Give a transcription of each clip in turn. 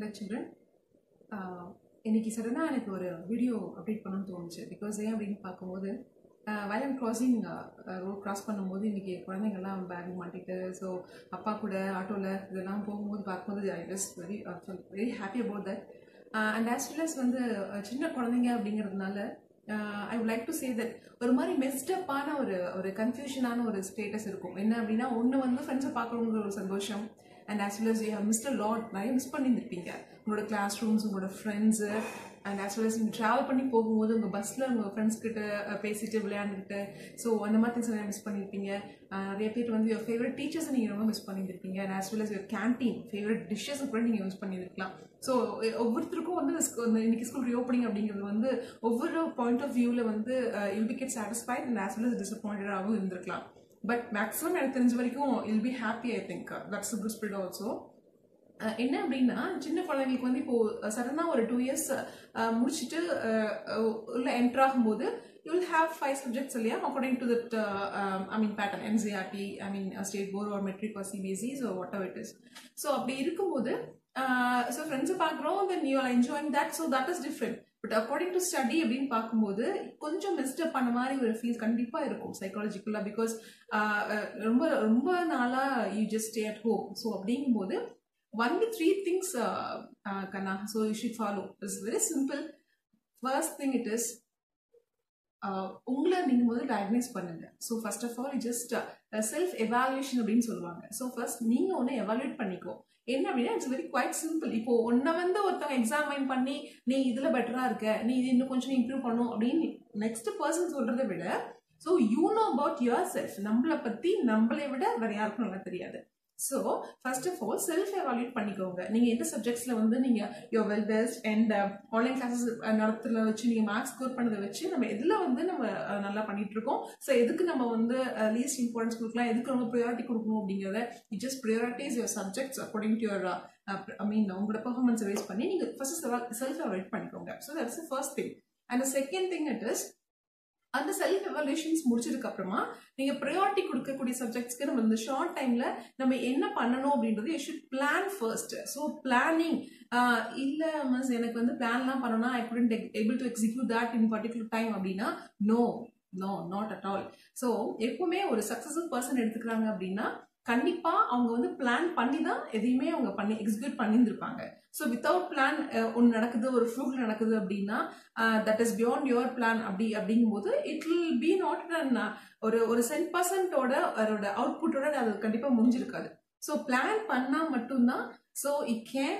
Hello children இன்னைக்கு சடனாக எனக்கு ஒரு வீடியோ அப்டேட் பண்ணணும்னு தோணுச்சு பிகாஸ் ஏன் அப்படின்னு பார்க்கும்போது வயலன் கிராசிங் ரோட் கிராஸ் பண்ணும்போது இன்றைக்கி குழந்தைங்கள்லாம் பேக் மாட்டிட்டு ஸோ அப்பா கூட ஆட்டோவில் இதெல்லாம் போகும்போது பார்க்கும்போது I just very very happy about that and as well as வந்து uh, சின்ன குழந்தைங்க அப்படிங்கிறதுனால I would like to say that ஒரு மாதிரி மெஸ்டப்பான ஒரு ஒரு கன்ஃபியூஷனான ஒரு ஸ்டேட்டஸ் இருக்கும் என்ன அப்படின்னா ஒன்று வந்து ஃப்ரெண்ட்ஸை பார்க்கணுங்கிற ஒரு சந்தோஷம் and as well as you have missed a lot நிறைய மிஸ் பண்ணியிருந்திருப்பீங்க உங்களோட கிளாஸ் ரூம்ஸ் உங்களோட friends and as well as நீங்கள் ட்ராவல் பண்ணி போகும்போது உங்கள் பஸ்ஸில் உங்கள் ஃப்ரெண்ட்ஸ் கிட்ட அஹ், பேசிட்டு விளையாண்டுக்கிட்டு ஸோ அந்த மாதிரி திங்ஸ் நிறைய மிஸ் பண்ணியிருப்பீங்க அஹ், நிறைய பேர் வந்து யுவர் ஃபேவரட் டீச்சர்ஸை நீங்கள் ரொம்ப மிஸ் பண்ணியிருந்திருப்பீங்க and as well as your canteen favourite டிஷ்ஷஸை கூட நீங்கள் மிஸ் பண்ணியிருக்கலாம் ஸோ ஒவ்வொருத்தருக்கும் வந்து இந்த ஸ்கூ- இந்த இன்னைக்கு ஸ்கூல் ரீஓப்பனிங் அப்படிங்கிறது வந்து ஒவ்வொரு பாயிண்ட் ஆஃப் வியூவில் வந்து you'll be get satisfied and as well as டிசப்பாயிண்டடாகவும் இருந்திருக்கலாம் பட் மேக்ஸிமம் எனக்கு தெரிஞ்ச வரைக்கும் I'll be happy I think that's good spirit also என்ன அப்படின்னா சின்ன குழந்தைங்களுக்கு வந்து இப்போ சடனாக ஒரு டூ இயர்ஸ் முடிச்சுட்டு அஹ், அஹ், உள்ள என்டர் ஆகும்போது you will have five subjects இல்லையா according to that I mean pattern NCERT I mean state board or matric or CBSE so whatever it is so அப்படி இருக்கும்போது ஸோ ஃப்ரெண்ட்ஸை பார்க்குறோம் then you are enjoying that so that is different but according to study அப்படின்னு பார்க்கும்போது கொஞ்சம் மிஸ்டப் பண்ண மாதிரி ஒரு ஃபீல் கண்டிப்பாக இருக்கும் சைக்காலஜிக்கலாக பிகாஸ் ரொம்ப ரொம்ப நாளாக you just stay at home so அப்படிங்கும்போது only three things uh, uh, Kana, so you should follow. It's very simple. First thing it is uh, உங்களை நீங்கள் முதல்ல டயக்னைஸ் பண்ணுங்க so first of all just self evaluation அப்படின்னு சொல்லுவாங்க so first நீங்கள் ஒன்று evaluate பண்ணிக்கோ என்ன அப்படின்னா இட்ஸ் வெரி குவைட் சிம்பிள் இப்போ ஒன்றை வந்து ஒருத்தவங்க எக்ஸாமைன் பண்ணி நீ இதில் பெட்டராக இருக்க நீ இது இன்னும் கொஞ்சம் இம்ப்ரூவ் பண்ணும் அப்படின்னு நெக்ஸ்ட் பர்சன் சொல்கிறத விட so you know about yourself நம்மளை பற்றி நம்மளை விட வேற யாருக்கும் நல்லா தெரியாது so first of all self evaluate பண்ணிக்கோங்க நீங்கள் எந்த சப்ஜெக்ட்ஸில் வந்து நீங்கள் your well best and online classes நடத்துல வச்சு நீங்கள் மார்க்ஸ் ஸ்கோர் பண்ணதை வச்சு நம்ம எதில் வந்து நம்ம அஹ், நல்லா பண்ணிட்டு இருக்கோம் ஸோ எதுக்கு நம்ம வந்து லீஸ்ட் இம்பார்ட்டன்ஸ் கொடுக்கலாம் எதுக்கு நம்ம ப்ரியாரிட்டி கொடுக்கணும் அப்படிங்கிறத you just priorities your subjects according to your I mean உங்களோட பெர்ஃபார்மன்ஸை வேஸ் பண்ணி நீங்கள் ஃபர்ஸ்ட் செல்ஃப் எவாலுவேட் பண்ணிக்கோங்க so that's the first thing and second thing it is அந்த செல்ஃப் எவாலுவேஷன்ஸ் முடிச்சதுக்கு அப்புறமா நீங்க ப்ரையாரிட்டி கொடுக்கக்கூடிய சப்ஜெக்ட்ஸ்க்கு நம்ம இந்த ஷார்ட் டைம்ல நம்ம என்ன பண்ணணும் அப்படின்றது you should plan first so planning இல்ல மிஸ் எனக்கு வந்து பிளான்லாம் பண்ணணும்னா I couldn't able to execute that in particular time அப்படின்னா no no not at all so எப்பவுமே ஒரு சக்சஸ்ஃபுல் பர்சன் எடுத்துக்கிறாங்க அப்படின்னா கண்டிப்பா அவங்க வந்து பிளான் பண்ணி தான் எதையுமே அவங்க பண்ணி எக்ஸிக்யூட் பண்ணியிருந்திருப்பாங்க ஸோ வித்தவுட் பிளான் ஒன்று நடக்குது ஒரு ஃப்ளூக் நடக்குது அப்படின்னா that is beyond your plan அப்படி அப்படிங்கும்போது it will be not an ஒரு ஒரு சென்ட் பர்சன்டோட அதோட அவுட்புட்டோட அது கண்டிப்பாக முடிஞ்சிருக்காது ஸோ பிளான் பண்ணால் மட்டும்தான் so it can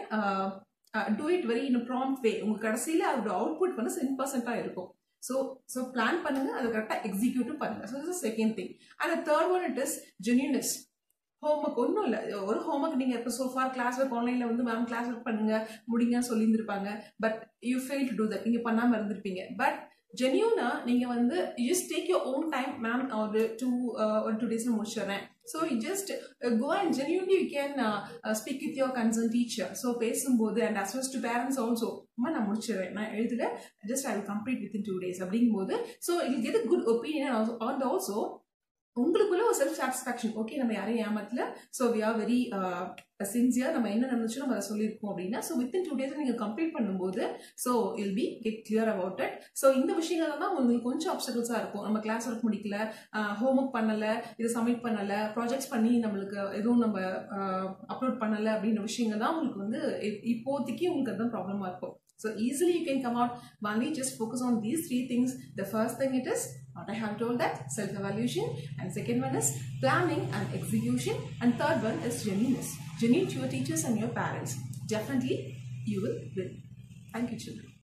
do it very in prompt way உங்க கடைசியில் அதோட அவுட்புட் வந்து சென்ட் பர்சன்ட்டாக இருக்கும் ஸோ ஸோ பிளான் பண்ணுங்க அதை கரெக்டாக எக்ஸிக்யூட்டும் பண்ணுங்க so is second thing and third one it is genuineness homework ஒன்றும் இல்லை ஒரு ஹோம்ஒர்க் நீங்கள் இப்போ சோஃபார் கிளாஸ் ஒர்க் ஆன்லைனில் வந்து மேம் கிளாஸ் ஒர்க் பண்ணுங்க முடிங்க சொல்லியிருந்திருப்பாங்க but you fail to do that நீங்கள் பண்ணாமல் இருந்திருப்பீங்க பட் ஜென்யூனா நீங்கள் வந்து just take your own time ma'am ஒரு டூ ஒரு டூ டேஸில் முடிச்சிடுறேன் so just go and genuinely you can speak with your concern teacher so பேசும்போது அண்ட் அஸ்வஸ் டு பேரண்ட்ஸ் ஆல்சோ அம்மா நான் முடிச்சிடுறேன் நான் எழுதுல just I will complete within two days அப்படிங்கும்போது so it get good opinion and also உங்களுக்குள்ள ஒரு செல்ஃப் சாட்டிஸ்ஃபேக்ஷன் ஓகே நம்ம யாரையும் ஏமாத்தல so we are very sincere நம்ம என்ன நடந்துச்சோ நம்ம அதை சொல்லியிருக்கோம் அப்படின்னா ஸோ வித்தின் டூ டேஸ் நீங்கள் கம்ப்ளீட் பண்ணும்போது so I'll be get clear about it so இந்த விஷயங்கள் தான் உங்களுக்கு கொஞ்சம் அப்சர்வல்ஸாக இருக்கும் நம்ம கிளாஸ் ஒர்க் முடிக்கல ஹோம்ஒர்க் பண்ணலை இது சப்மிட் பண்ணலை ப்ராஜெக்ட்ஸ் பண்ணி நம்மளுக்கு எதுவும் நம்ம அப்லோட் பண்ணலை அப்படின்ற விஷயங்கள் தான் உங்களுக்கு வந்து இப்- இப்போதைக்கு உங்களுக்கு அதுதான் ப்ராப்ளமாக இருக்கும் So easily you can come out. Only just focus on these three things. The first thing it is what I have told that self-evaluation, and second one is planning and execution, and third one is genuineness. Genuine to your teachers and your parents. Definitely you will win. Thank you, children.